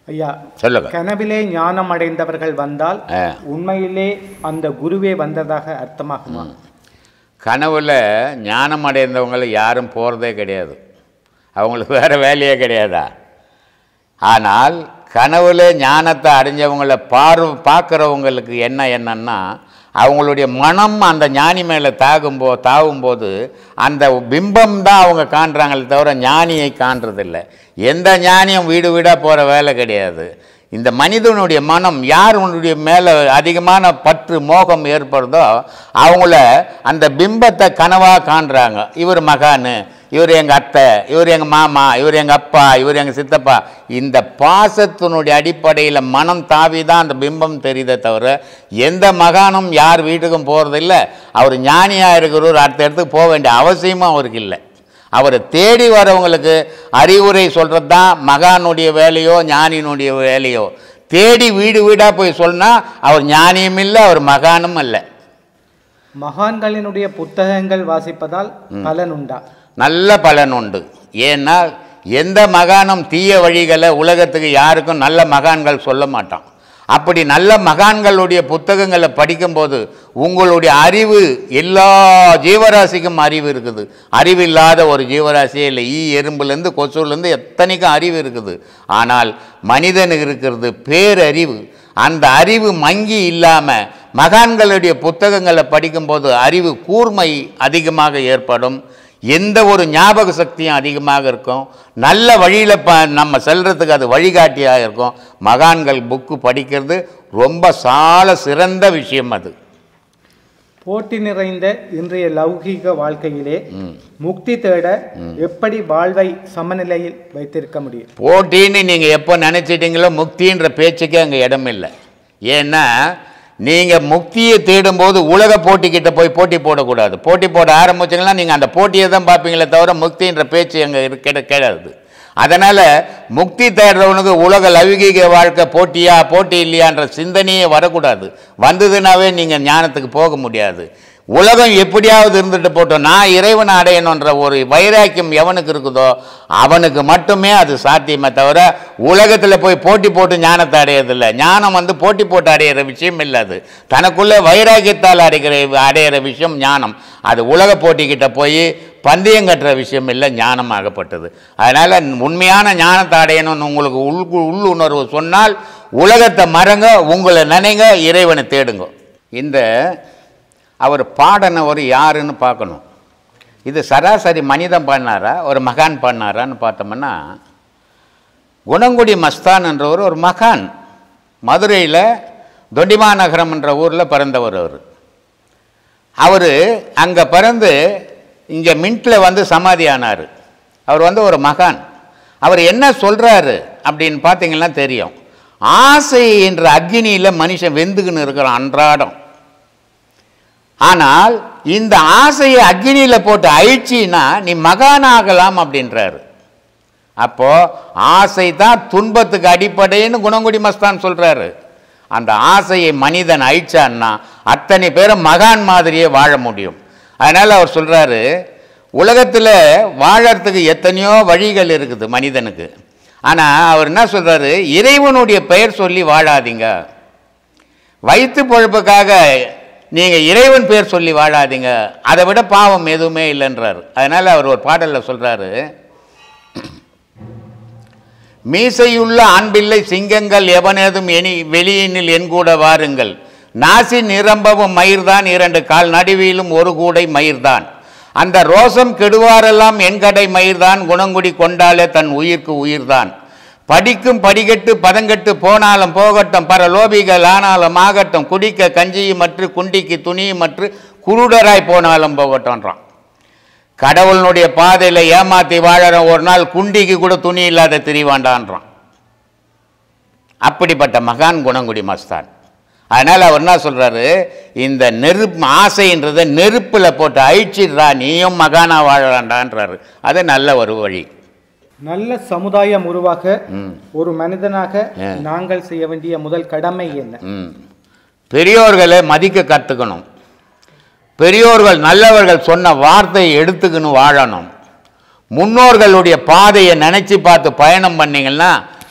ஐயா சொல்லுங்க கனவிலே ஞானம் அடைந்தவர்கள் வந்தால் ஆ. உண்மையிலே அந்த குருவே வந்ததாக அர்த்தமாகுமா கனவுல ஞானம் அடைந்தவங்களை யாரும் போகிறதே கிடையாது அவங்களுக்கு வேறு வேலையே கிடையாதா ஆனால் கனவுல ஞானத்தை அடைஞ்சவங்கள பார் பார்க்குறவங்களுக்கு என்ன என்னன்னா அவங்களுடைய மனம் அந்த ஞானி மேலே தாகும்போ தாவும்போது அந்த பிம்பம் தான் அவங்க காண்றாங்களே தவிர ஞானியை காண்றதில்ல எந்த ஞானியும் வீடு வீடாக போகிற வேலை கிடையாது இந்த மனிதனுடைய மனம் யார் உன்னுடைய மேலே அதிகமான பற்று மோகம் ஏற்படுதோ அவங்கள அந்த பிம்பத்தை கனவாக காண்றாங்க இவர் மகானு இவர் எங்கள் அத்தை இவர் எங்கள் மாமா இவர் எங்கள் அப்பா இவர் எங்கள் சித்தப்பா இந்த பாசத்தினுடைய அடிப்படையில் மனம் தாவி தான் அந்த பிம்பம் தெரியுதே தவிர எந்த மகானும் யார் வீட்டுக்கும் போகிறதில்ல அவர் ஞானியாக இருக்கிறவர் அடுத்த இடத்துக்கு போக வேண்டிய அவசியமும் அவருக்கு இல்லை அவரை தேடி வரவங்களுக்கு அறிவுரை சொல்கிறது தான் மகானுடைய வேலையோ ஞானியினுடைய வேலையோ தேடி வீடு வீடாக போய் சொன்னால் அவர் ஞானியும் இல்லை அவர் மகானும் அல்ல மகான்களினுடைய புத்தகங்கள் வாசிப்பதால் பலன் உண்டா நல்ல பலன் உண்டு ஏன்னா எந்த மகானும் தீய வழிகளை உலகத்துக்கு யாருக்கும் நல்ல மகான்கள் சொல்ல மாட்டான் அப்படி நல்ல மகான்களுடைய புத்தகங்களை படிக்கும்போது உங்களுடைய அறிவு எல்லா ஜீவராசிக்கும் அறிவு இருக்குது அறிவு இல்லாத ஒரு ஜீவராசியே இல்லை ஈ எறும்புலேருந்து கொசுலேருந்து எத்தனைக்கும் அறிவு இருக்குது ஆனால் மனிதனுக்கு இருக்கிறது பேரறிவு அந்த அறிவு மங்கி இல்லாமல் மகான்களுடைய புத்தகங்களை படிக்கும்போது அறிவு கூர்மை அதிகமாக ஏற்படும் எந்த ஒரு ஞாபக சக்தியும் அதிகமாக இருக்கும் நல்ல வழியில் ப நம்ம செல்றதுக்கு அது வழிகாட்டியாக இருக்கும் மகான்கள் புக்கு படிக்கிறது ரொம்ப சால சிறந்த விஷயம் அது போட்டி நிறைந்த இன்றைய லௌகீக வாழ்க்கையிலே முக்தி தேட எப்படி வாழ்வை சமநிலையில் வைத்திருக்க முடியும் போட்டின்னு நீங்கள் எப்போ நினச்சிட்டீங்களோ முக்தின்ற பேச்சுக்கே அங்கே இடம் இல்லை ஏன்னா நீங்கள் முக்தியை தேடும்போது உலக போட்டிக்கிட்ட போய் போட்டி போடக்கூடாது போட்டி போட ஆரம்பிச்சிங்கன்னா நீங்கள் அந்த போட்டியை தான் பார்ப்பீங்களே தவிர முக்தின்ற பேச்சு அங்கே கிட கிடையாது அதனால் முக்தி தேடுறவனுக்கு உலக லௌகீக வாழ்க்கை போட்டியா போட்டி இல்லையான்ற சிந்தனையே வரக்கூடாது வந்ததுனாவே நீங்கள் ஞானத்துக்கு போக முடியாது உலகம் எப்படியாவது இருந்துட்டு போட்டோம் நான் இறைவனை அடையணுன்ற ஒரு வைராக்கியம் எவனுக்கு இருக்குதோ அவனுக்கு மட்டுமே அது சாத்தியமே தவிர உலகத்தில் போய் போட்டி போட்டு ஞானத்தை அடையிறதில்ல ஞானம் வந்து போட்டி போட்டு அடையிற விஷயம் இல்லை அது தனக்குள்ளே வைராக்கியத்தால் அடைகிற அடையிற விஷயம் ஞானம் அது உலக போட்டிக்கிட்ட போய் பந்தயம் கட்டுற விஷயம் இல்லை ஞானம் ஆகப்பட்டது அதனால் உண்மையான ஞானத்தை அடையணும்னு உங்களுக்கு உள் உள்ளுணர்வு சொன்னால் உலகத்தை மறங்க உங்களை நினைங்க இறைவனை தேடுங்க இந்த அவர் பாடினவர் யாருன்னு பார்க்கணும் இது சராசரி மனிதன் பாடினாரா ஒரு மகான் பாடினாரான்னு பார்த்தோம்னா குணங்குடி மஸ்தான் என்றவர் ஒரு மகான் மதுரையில் தொண்டிமா நகரம் என்ற ஊரில் பிறந்தவர் அவர் அவர் அங்கே பிறந்து இங்கே மின்ட்டில் வந்து சமாதி ஆனார் அவர் வந்து ஒரு மகான் அவர் என்ன சொல்கிறாரு அப்படின்னு பார்த்தீங்கன்னா தெரியும் ஆசை என்ற அக்னியில் மனுஷன் வெந்துக்குன்னு இருக்கிறான் அன்றாடம் ஆனால் இந்த ஆசையை அக்னியில் போட்டு அழிச்சின்னா நீ மகானாகலாம் அப்படின்றாரு அப்போ ஆசை தான் துன்பத்துக்கு அடிப்படைன்னு குணங்குடி மஸ்தான் சொல்றாரு அந்த ஆசையை மனிதன் அழிச்சான்னா அத்தனை பேரும் மகான் மாதிரியே வாழ முடியும் அதனால் அவர் சொல்றாரு உலகத்தில் வாழறதுக்கு எத்தனையோ வழிகள் இருக்குது மனிதனுக்கு ஆனால் அவர் என்ன சொல்றாரு இறைவனுடைய பெயர் சொல்லி வாழாதீங்க வயிற்று பொழப்புக்காக நீங்கள் இறைவன் பேர் சொல்லி வாழாதீங்க அதை விட பாவம் எதுவுமே இல்லைன்றார் அதனால் அவர் ஒரு பாடலில் சொல்கிறாரு மீசையுள்ள ஆண்பிள்ளை சிங்கங்கள் எவனேதும் எனி வெளியினில் என் கூட வாருங்கள் நாசி நிரம்பவும் மயிர்தான் இரண்டு கால் நடுவிலும் ஒரு கூடை மயிர்தான் அந்த ரோசம் கெடுவாரெல்லாம் என்கடை மயிர்தான் குணங்குடி கொண்டாலே தன் உயிர்க்கு உயிர்தான் படிக்கும் படிக்கட்டு பதங்கட்டு போனாலும் போகட்டும் பரலோபிகள் ஆனாலும் ஆகட்டும் குடிக்க கஞ்சியும் மற்ற குண்டிக்கு துணியும் மற்ற குருடராய் போனாலும் போகட்டும்ன்றான் கடவுளினுடைய பாதையில் ஏமாத்தி வாழற ஒரு நாள் குண்டிக்கு கூட துணி இல்லாத திரிவாண்டான்றான் அப்படிப்பட்ட மகான் குணங்குடி மஸ்தான் அதனால் அவர் என்ன சொல்கிறாரு இந்த நெருப்பு ஆசைன்றதை நெருப்பில் போட்டு அழிச்சிடுறா நீயும் மகானா வாழறான்டான்றாரு அது நல்ல ஒரு வழி நல்ல சமுதாயம் உருவாக ம் ஒரு மனிதனாக ஆ. நாங்கள் செய்ய வேண்டிய முதல் கடமை என்ன ம் பெரியோர்களை மதிக்க கற்றுக்கணும் பெரியோர்கள் நல்லவர்கள் சொன்ன வார்த்தையை எடுத்துக்கணும் வாழணும் முன்னோர்களுடைய பாதையை நினச்சி பார்த்து பயணம் பண்ணீங்கன்னா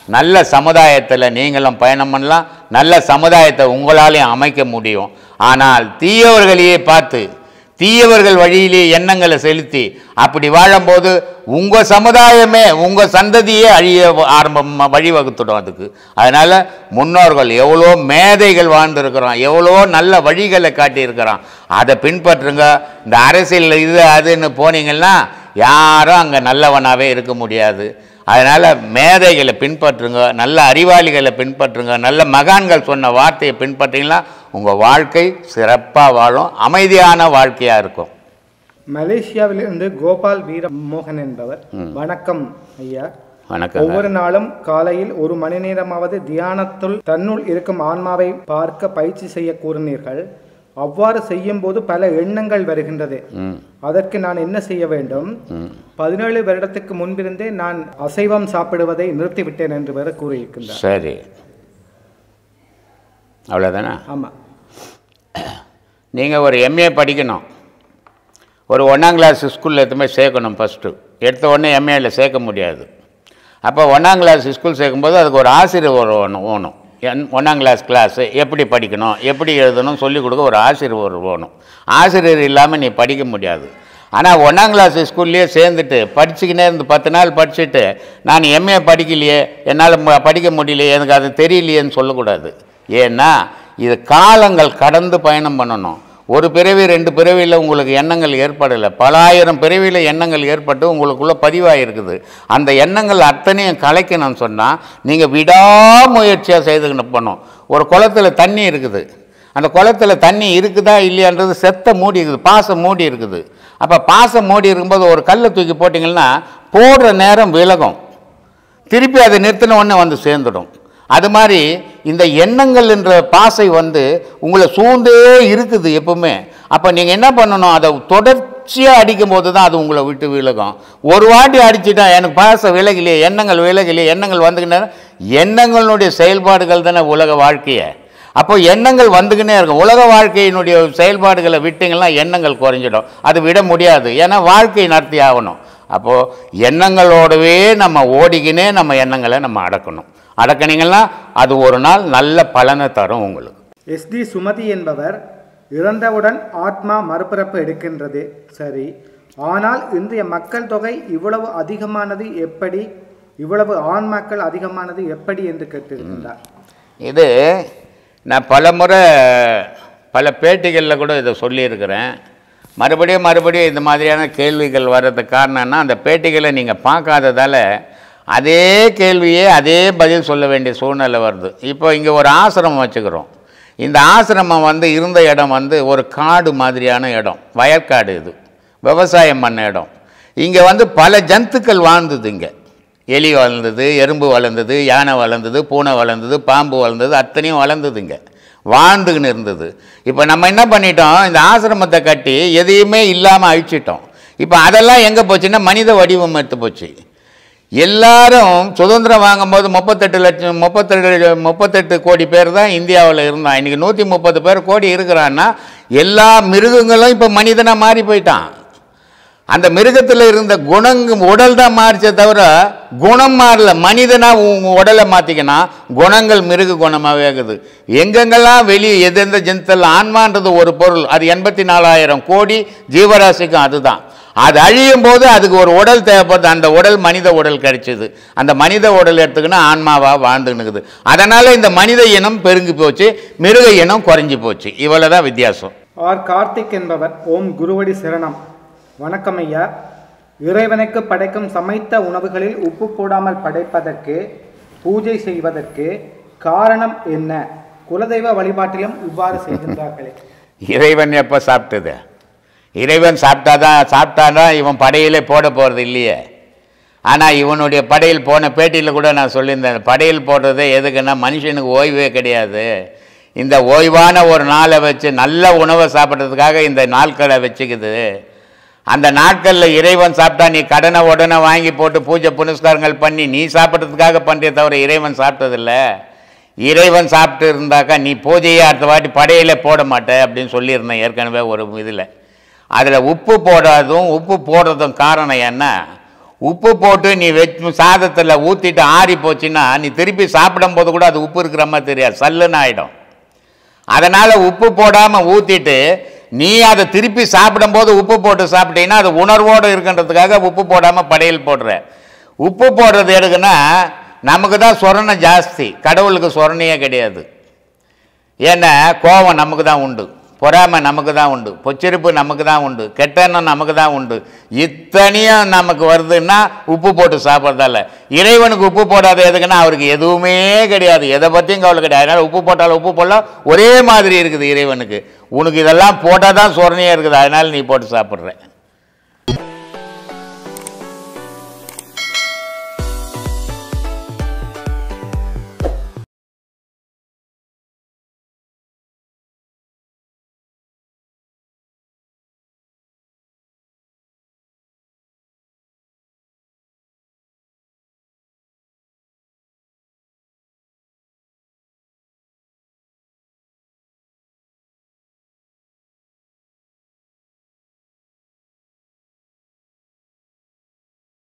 நல்ல சமுதாயத்தில் நீங்களும் பயணம் பண்ணலாம் நல்ல சமுதாயத்தை உங்களாலையும் அமைக்க முடியும் ஆனால் தீயவர்களையே பார்த்து தீயவர்கள் வழியிலே எண்ணங்களை செலுத்தி அப்படி வாழும்போது உங்கள் சமுதாயமே உங்கள் சந்ததியே அழிய ஆரம்பம் வழிவகுத்துடும் அதுக்கு அதனால் முன்னோர்கள் எவ்வளோ மேதைகள் வாழ்ந்துருக்கிறோம் எவ்வளோ நல்ல வழிகளை காட்டியிருக்கிறோம் அதை பின்பற்றுங்க இந்த அரசியல் இது அதுன்னு போனீங்கன்னா யாரும் அங்கே நல்லவனாகவே இருக்க முடியாது அதனால் மேதைகளை பின்பற்றுங்க நல்ல அறிவாளிகளை பின்பற்றுங்க நல்ல மகான்கள் சொன்ன வார்த்தையை பின்பற்றிங்கன்னா உங்கள் வாழ்க்கை சிறப்பாக வாழும் அமைதியான வாழ்க்கையாக இருக்கும் மலேசியாவிலிருந்து கோபால் வீர மோகன் என்பவர் வணக்கம் ஐயா வணக்கம் ஒவ்வொரு நாளும் காலையில் ஒரு மணி நேரமாவது தியானத்துள் தன்னுள் இருக்கும் ஆன்மாவை பார்க்க பயிற்சி செய்ய கூறினீர்கள் அவ்வாறு செய்யும் போது பல எண்ணங்கள் வருகின்றது ம் அதற்கு நான் என்ன செய்ய வேண்டும் பதினேழு வருடத்துக்கு முன்பிருந்தே நான் அசைவம் சாப்பிடுவதை நிறுத்திவிட்டேன் என்று வேற கூறியிருக்கின்றார் சரி அவ்வளோதானே ஆமா நீங்கள் ஒரு எம்ஏ படிக்கணும் ஒரு ஒன்றாம் கிளாஸ் ஸ்கூலில் எதுவுமே சேர்க்கணும் ஃபஸ்ட்டு எடுத்த உடனே எம்ஏல சேர்க்க முடியாது அப்போ ஒன்றாம் கிளாஸ் ஸ்கூல் சேர்க்கும்போது அதுக்கு ஒரு ஆசிரியர் ஒரு ஒன்று வேணும் என் ஒன்றாம் கிளாஸ் கிளாஸு எப்படி படிக்கணும் எப்படி எழுதணும் சொல்லிக் கொடுக்க ஒரு ஆசிரியர் ஒரு வேணும் ஆசிரியர் இல்லாமல் நீ படிக்க முடியாது ஆனால் ஒன்றாம் கிளாஸ் ஸ்கூல்லையே சேர்ந்துட்டு படிச்சுக்கினே இருந்து பத்து நாள் படிச்சுட்டு நான் எம்ஏ படிக்கலையே என்னால் ம- படிக்க முடியலையே எனக்கு அது தெரியலையேன்னு சொல்லக்கூடாது ஏன்னா இது காலங்கள் கடந்து பயணம் பண்ணணும் ஒரு பிறவி ரெண்டு பிறவியில் உங்களுக்கு எண்ணங்கள் ஏற்படலை பல ஆயிரம் பிறவியில் எண்ணங்கள் ஏற்பட்டு உங்களுக்குள்ள பதிவாயிருக்குது அந்த எண்ணங்கள் அத்தனையும் கலைக்கணும்னு சொன்னால் நீங்கள் விடாமுயற்சியாக செய்துக்கணும் பண்ணும் ஒரு குளத்துல தண்ணி இருக்குது அந்த குளத்துல தண்ணி இருக்குதா இல்லையான்றது செத்த மூடி இருக்குது பாசம் மூடி இருக்குது அப்போ பாசம் மூடி இருக்கும்போது ஒரு கல்லை தூக்கி போட்டிங்கன்னா போடுற நேரம் விலகும் திருப்பி அதை நிறுத்தின உடனே வந்து சேர்ந்துடும் அது மாதிரி இந்த எண்ணங்கள் என்ற பாசை வந்து உங்களை சூழ்ந்தே இருக்குது எப்பவுமே அப்போ நீங்கள் என்ன பண்ணணும் அதை தொடர்ச்சியாக அடிக்கும் போது தான் அது உங்களை விட்டு விலகும் ஒரு வாட்டி அடிச்சுட்டா எனக்கு பாச விலகலையே எண்ணங்கள் விலகலையே எண்ணங்கள் வந்துக்கிட்டே எண்ணங்களுடைய செயல்பாடுகள் தானே உலக வாழ்க்கையை அப்போ எண்ணங்கள் வந்துக்கினே இருக்கும் உலக வாழ்க்கையினுடைய செயல்பாடுகளை விட்டீங்கன்னா எண்ணங்கள் குறைஞ்சிடும் அது விட முடியாது ஏன்னா வாழ்க்கை நடத்தி ஆகணும் அப்போது எண்ணங்களோடவே நம்ம ஓடிக்கினே நம்ம எண்ணங்களை நம்ம அடக்கணும் அடக்கினீங்கன்னா அது ஒரு நாள் நல்ல பலனை தரும் உங்களுக்கு எஸ்டி சுமதி என்பவர் இறந்தவுடன் ஆத்மா மறுபிறப்பு எடுக்கின்றது சரி ஆனால் இன்றைய மக்கள் தொகை இவ்வளவு அதிகமானது எப்படி இவ்வளவு ஆன்மாக்கள் அதிகமானது எப்படி என்று கேட்டிருக்கின்றார் இது நான் பல முறை பல பேட்டிகளில் கூட இதை சொல்லியிருக்கிறேன் மறுபடியும் மறுபடியும் இந்த மாதிரியான கேள்விகள் வர்றதுக்கு காரணம்னா அந்த பேட்டிகளை நீங்கள் பார்க்காததால் அதே கேள்வியே அதே பதில் சொல்ல வேண்டிய சூழ்நிலை வருது இப்போ இங்கே ஒரு ஆசிரமம் வச்சுக்கிறோம் இந்த ஆசிரமம் வந்து இருந்த இடம் வந்து ஒரு காடு மாதிரியான இடம் வயற்காடு இது விவசாயம் பண்ண இடம் இங்கே வந்து பல ஜந்துக்கள் வாழ்ந்தது இங்கே எலி வளர்ந்தது எறும்பு வளர்ந்தது யானை வளர்ந்தது பூனை வளர்ந்தது பாம்பு வளர்ந்தது அத்தனையும் வளர்ந்ததுங்க வாழ்ந்துக்கின்னு இருந்தது இப்போ நம்ம என்ன பண்ணிட்டோம் இந்த ஆசிரமத்தை கட்டி எதையுமே இல்லாமல் அழிச்சிட்டோம் இப்போ அதெல்லாம் எங்கே போச்சுன்னா மனித வடிவம் எடுத்து போச்சு எல்லாரும் சுதந்திரம் வாங்கும்போது முப்பத்தெட்டு லட்சம் முப்பத்தெட்டு முப்பத்தெட்டு கோடி பேர் தான் இந்தியாவில் இருந்தான் இன்றைக்கி நூற்றி முப்பது பேர் கோடி இருக்கிறான்னா எல்லா மிருகங்களும் இப்போ மனிதனாக மாறி போயிட்டான் அந்த மிருகத்தில் இருந்த குணங்க உடல் தான் மாறிச்சே தவிர குணம் மாறல மனிதனா உங்க உடலை மாற்றிக்கினா குணங்கள் மிருக குணமாகவே இருக்குது எங்கெங்கெல்லாம் வெளியே எந்தெந்த ஜென்தல் ஆன்மான்றது ஒரு பொருள் அது எண்பத்தி நாலாயிரம் கோடி ஜீவராசிக்கும் அதுதான் அது அழியும் போது அதுக்கு ஒரு உடல் தேவைப்படுது அந்த உடல் மனித உடல் கிடைச்சிது அந்த மனித உடல் எடுத்துக்கினா ஆன்மாவாக வாழ்ந்துன்னுக்குது அதனால் இந்த மனித இனம் பெருங்கி போச்சு மிருக இனம் குறைஞ்சி போச்சு இவ்வளோ தான் வித்தியாசம் ஆர் கார்த்திக் என்பவர் ஓம் குருவடி சரணம் வணக்கம் ஐயா இறைவனுக்கு படைக்கும் சமைத்த உணவுகளில் உப்பு போடாமல் படைப்பதற்கு பூஜை செய்வதற்கு காரணம் என்ன குலதெய்வ வழிபாட்டிலும் இவ்வாறு செய்கின்றார்களே இறைவன் எப்போ சாப்பிட்டது இறைவன் சாப்பிட்டாதான் சாப்பிட்டாதான் இவன் படையிலே போட போகிறது இல்லையே ஆனால் இவனுடைய படையில் போன பேட்டியில் கூட நான் சொல்லியிருந்தேன் படையில் போடுறதே எதுக்குன்னா மனுஷனுக்கு ஓய்வே கிடையாது இந்த ஓய்வான ஒரு நாளை வச்சு நல்ல உணவை சாப்பிட்றதுக்காக இந்த நாட்களை வச்சுக்குது அந்த நாட்களில் இறைவன் சாப்பிட்டா நீ கடனை உடனே வாங்கி போட்டு பூஜை புனஸ்காரங்கள் பண்ணி நீ சாப்பிட்றதுக்காக பண்ணுறே தவிர இறைவன் சாப்பிட்டதில்ல இறைவன் சாப்பிட்டு இருந்தாக்கா நீ பூஜையை அடுத்த வாட்டி படையில போட மாட்டே அப்படின்னு சொல்லியிருந்தேன் ஏற்கனவே ஒரு இதில் அதில் உப்பு போடாததும் உப்பு போடுறதும் காரணம் என்ன உப்பு போட்டு நீ வச்சு சாதத்தில் ஊற்றிட்டு ஆறி போச்சுன்னா நீ திருப்பி சாப்பிடும்போது கூட அது உப்பு இருக்கிற மாதிரி தெரியாது சல்லுன்னு ஆகிடும் அதனால் உப்பு போடாமல் ஊற்றிட்டு நீ அதை திருப்பி சாப்பிடும்போது உப்பு போட்டு சாப்பிட்டீங்கன்னா அது உணர்வோடு இருக்கின்றதுக்காக உப்பு போடாமல் படையல் போடுற உப்பு போடுறது எதுக்குன்னா நமக்கு தான் சொரணை ஜாஸ்தி கடவுளுக்கு சொரணையே கிடையாது ஏன்னா கோபம் நமக்கு தான் உண்டு பொறாமை நமக்கு தான் உண்டு பொச்சிருப்பு நமக்கு தான் உண்டு கெட்டெண்ணம் நமக்கு தான் உண்டு இத்தனையும் நமக்கு வருதுன்னா உப்பு போட்டு சாப்பிட்றதால இறைவனுக்கு உப்பு போடாத எதுக்குன்னா அவருக்கு எதுவுமே கிடையாது எதை பற்றியும் கவலை கிடையாது அதனால் உப்பு போட்டாலும் உப்பு போடலாம் ஒரே மாதிரி இருக்குது இறைவனுக்கு உனக்கு இதெல்லாம் போட்டால் தான் சொரணையாக இருக்குது அதனால் நீ போட்டு சாப்பிட்ற